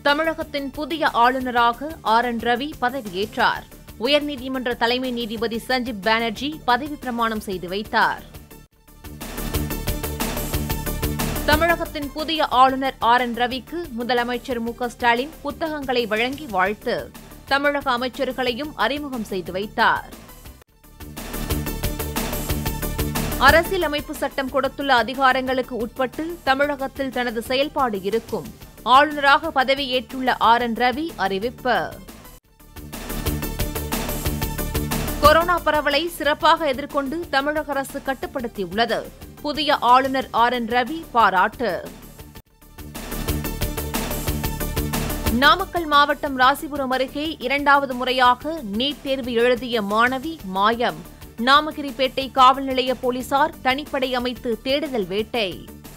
தமிழகத்தின் புதிய ஆளுநராக ஆர் என் ரவி பதவியேற்றார் உயர்நீதிமன்ற தலைமை நீதிபதி சஞ்சீப் பானர்ஜி பதவி பிரமாணம் செய்து வைத்தார் தமிழகத்தின் புதிய ஆளுநர் ஆர் என் ரவிக்கு முதலமைச்சர் மு க ஸ்டாலின் புத்தகங்களை வழங்கி வாழ்த்து தமிழக அமைச்சர்களையும் அறிமுகம் செய்து வைத்தார் அரசியலமைப்பு சட்டம் கொடுத்துள்ள அதிகாரங்களுக்கு உட்பட்டு தமிழகத்தில் தனது செயல்பாடு இருக்கும் ஆளுநராக பதவியேற்றுள்ள ஆர் என் ரவி அறிவிப்பு கொரோனா பரவலை சிறப்பாக எதிர்கொண்டு தமிழக அரசு கட்டுப்படுத்தியுள்ளது புதிய ஆளுநர் ஆர் என் ரவி பாராட்டு நாமக்கல் மாவட்டம் ராசிபுரம் அருகே இரண்டாவது முறையாக நீட் தேர்வு எழுதிய மாணவி மாயம் நாமகிரிப்பேட்டை காவல் நிலைய போலீசார் தனிப்படை அமைத்து தேடுதல் வேட்டை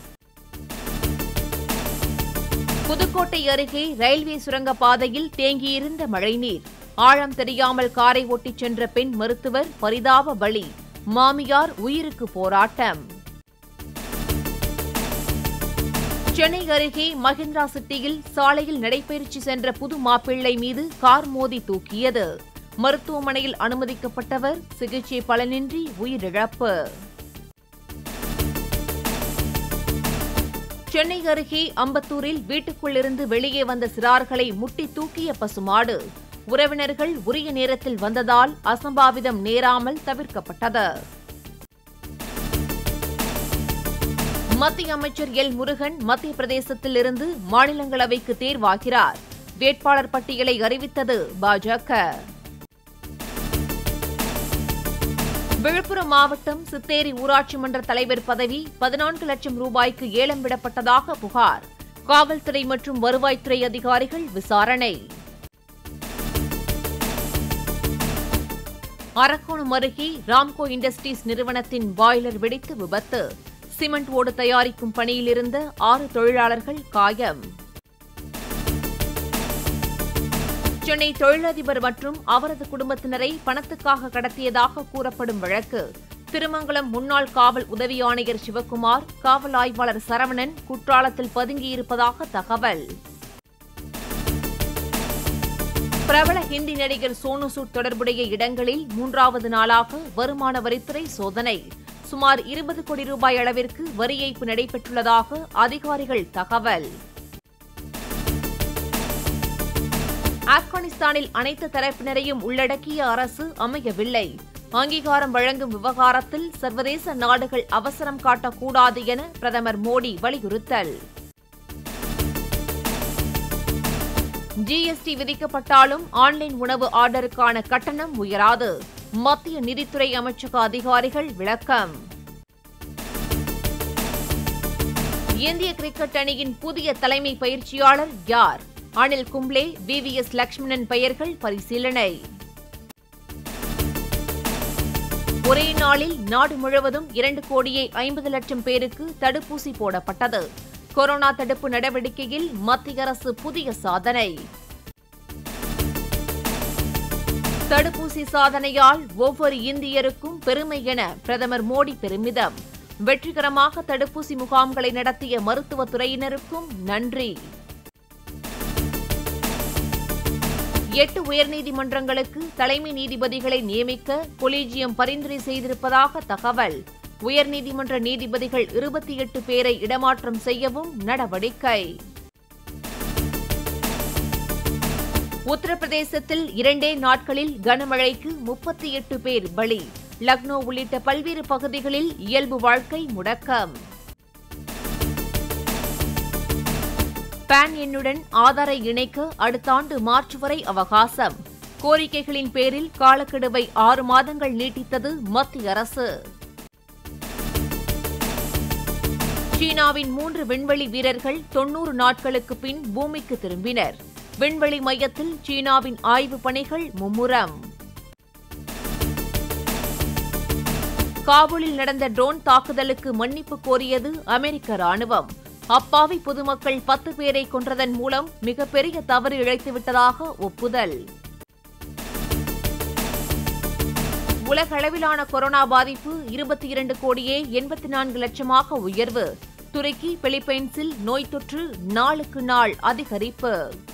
புதுக்கோட்டை அருகே ரயில்வே சுரங்க பாதையில் தேங்கியிருந்த மழைநீர் ஆழம் தெரியாமல் காரை ஓட்டிச் சென்ற பெண் மருத்துவர் பரிதாப பலி மாமியார் உயிருக்கு போராட்டம் சென்னை அருகே மஹிந்திரா சிட்டியில் சாலையில் நடைபயிற்சி சென்ற புது மாப்பிள்ளை மீது கார் மோதி தூக்கியது மருத்துவமனையில் அனுமதிக்கப்பட்டவர் சிகிச்சை பலனின்றி உயிரிழப்பு சென்னை அருகே அம்பத்தூரில் வீட்டுக்குள்ளிருந்து வெளியே வந்த சிறார்களை முட்டி தூக்கிய பசுமாடு உறவினர்கள் உரிய நேரத்தில் வந்ததால் அசம்பாவிதம் நேராமல் தவிர்க்கப்பட்டது மத்திய அமைச்சர் எல் முருகன் மத்திய பிரதேசத்தில் இருந்து மாநிலங்களவைக்கு தேர்வாகிறார் வேட்பாளர் பட்டியலை அறிவித்தது பாஜக விழுப்புரம் மாவட்டம் சித்தேரி ஊராட்சி மன்ற தலைவர் பதவி பதினான்கு லட்சம் ரூபாய்க்கு ஏலம் விடப்பட்டதாக புகார் காவல்துறை மற்றும் வருவாய்த்துறை அதிகாரிகள் விசாரணை அரக்கோணம் அருகே ராம்கோ இண்டஸ்ட்ரீஸ் நிறுவனத்தின் பாய்லர் வெடித்து விபத்து சிமெண்ட் ஓடு தயாரிக்கும் பணியில் இருந்த ஆறு தொழிலாளர்கள் காயம் சென்னை தொழிலதிபர் மற்றும் அவரது குடும்பத்தினரை பணத்துக்காக கடத்தியதாக கூறப்படும் வழக்கு திருமங்கலம் முன்னாள் காவல் உதவி ஆணையர் சிவக்குமார் காவல் ஆய்வாளர் சரவணன் குற்றாலத்தில் பதுங்கியிருப்பதாக தகவல் பிரபல ஹிந்தி நடிகர் சோனு சூட் தொடர்புடைய இடங்களில் மூன்றாவது நாளாக வருமான வரித்துறை சோதனை சுமார் இருபது கோடி ரூபாய் அளவிற்கு வரி ஏய்ப்பு நடைபெற்றுள்ளதாக அதிகாரிகள் தகவல் ஆப்கானிஸ்தானில் அனைத்து தரப்பினரையும் உள்ளடக்கிய அரசு அமையவில்லை அங்கீகாரம் வழங்கும் விவகாரத்தில் சர்வதேச நாடுகள் அவசரம் காட்டக்கூடாது என பிரதமர் மோடி வலியுறுத்தல் ஜிஎஸ்டி விதிக்கப்பட்டாலும் ஆன்லைன் உணவு ஆர்டருக்கான கட்டணம் உயராது மத்திய நிதித்துறை அமைச்சக அதிகாரிகள் விளக்கம் இந்திய கிரிக்கெட் அணியின் புதிய தலைமை பயிற்சியாளர் யார் அனில் கும்ப்ளே விவிஎஸ் லட்சுமணன் பெயர்கள் பரிசீலனை ஒரே நாளில் நாடு முழுவதும் இரண்டு கோடியே ஐம்பது லட்சம் பேருக்கு தடுப்பூசி போடப்பட்டது கொரோனா தடுப்பு நடவடிக்கையில் மத்திய அரசு புதிய சாதனை தடுப்பூசி சாதனையால் ஒவ்வொரு இந்தியருக்கும் பெருமை என பிரதமர் மோடி பெருமிதம் வெற்றிகரமாக தடுப்பூசி முகாம்களை நடத்திய மருத்துவத்துறையினருக்கும் நன்றி எட்டு உயர்நீதிமன்றங்களுக்கு தலைமை நீதிபதிகளை நியமிக்க கொலீஜியம் பரிந்துரை செய்திருப்பதாக தகவல் உயர்நீதிமன்ற நீதிபதிகள் இருபத்தி எட்டு பேரை இடமாற்றம் செய்யவும் நடவடிக்கை உத்தரப்பிரதேசத்தில் இரண்டே நாட்களில் கனமழைக்கு முப்பத்தி எட்டு பேர் பலி லக்னோ உள்ளிட்ட பல்வேறு பகுதிகளில் இயல்பு வாழ்க்கை முடக்கம் பான் எண்ணுடன் ஆதாரை இணைக்க அடுத்த ஆண்டு மார்ச் வரை அவகாசம் கோரிக்கைகளின் பேரில் காலக்கெடுவை ஆறு மாதங்கள் நீட்டித்தது மத்திய அரசு சீனாவின் மூன்று விண்வெளி வீரர்கள் தொன்னூறு நாட்களுக்கு பின் பூமிக்கு திரும்பினர் விண்வெளி மையத்தில் சீனாவின் ஆய்வுப் பணிகள் மும்முரம் காபூலில் நடந்த ட்ரோன் தாக்குதலுக்கு மன்னிப்பு கோரியது அமெரிக்க ராணுவம் அப்பாவி பொதுமக்கள் பத்து பேரை கொன்றதன் மூலம் மிகப்பெரிய தவறு இழைத்துவிட்டதாக ஒப்புதல் உலகளவிலான கொரோனா பாதிப்பு இருபத்தி இரண்டு கோடியே எண்பத்தி நான்கு லட்சமாக உயர்வு துருக்கி பிலிப்பைன்ஸில் நோய் தொற்று நாளுக்கு நாள் அதிகரிப்பு